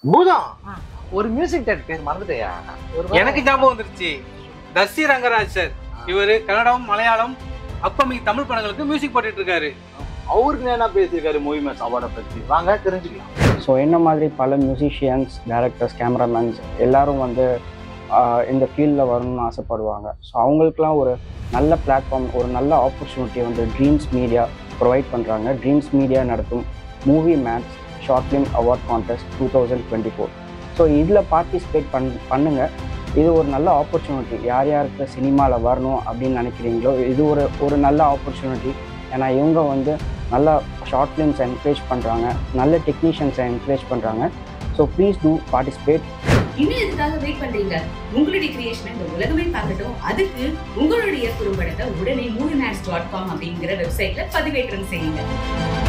பூதம் ஒரு music director பேர் மறந்துட்டேயா ஒரு எனக்கு ஞாபகம் வந்துருச்சு தர்சி ரங்கராஜ் சார் இவரு கன்னடம் மலையாளம் அப்கமிங் தமிழ் படங்களுக்கு மியூசிக் போட்டுட்டு இருக்காரு அவருக்கு என்ன பேசியிருக்காரு மூவி மேட்ச் அவார்டை பத்தி வாங்க தெரிஞ்சுக்கலாம் ஸோ என்ன மாதிரி பல மியூசிஷியன்ஸ் டேரக்டர்ஸ் கேமராமேன்ஸ் எல்லாரும் வந்து ஆஹ், இந்த ஃபீல்டில் வரணும்னு ஆசைப்படுவாங்க ஸோ அவங்களுக்குலாம் ஒரு நல்ல பிளாட்ஃபார்ம் ஒரு நல்ல ஆப்பர்ச்சுனிட்டியை வந்து ட்ரீம்ஸ் மீடியா ப்ரொவைட் பண்ணுறாங்க ட்ரீம்ஸ் மீடியா நடத்தும் movie match short film award contest two thousand twenty four so இதில் பார்ட்டிசிபேட் பண் பண்ணுங்கள் இது ஒரு நல்ல ஆப்பர்ச்சுனிட்டி யார் யாருக்கு சினிமாவில் வரணும் அப்படின்னு நினைக்கிறீங்களோ இது ஒரு ஒரு நல்ல ஆப்பர்ச்சுனிட்டி ஏன்னா இவங்க வந்து நல்ல ஷார்ட் ஃபிலிம்ஸை என்கரேஜ் பண்ணுறாங்க நல்ல டெக்னீஷியன்ஸை என்கரேஜ் பண்ணுறாங்க ஸோ ப்ளீஸ் டூ பார்ட்டிசிபேட் இன்னும் எதுக்காக வெயிட் பண்றீங்க உங்களுடைய கிரியேஷனை இந்த உலகமே பார்க்கட்டும் அதுக்கு உங்களுடைய குறும்படத்தை உடனே மூவி மேட்ச் டாட் காம் அப்படிங்கிற வெப்சைட்ல பதிவேற்றம் செய்யுங்க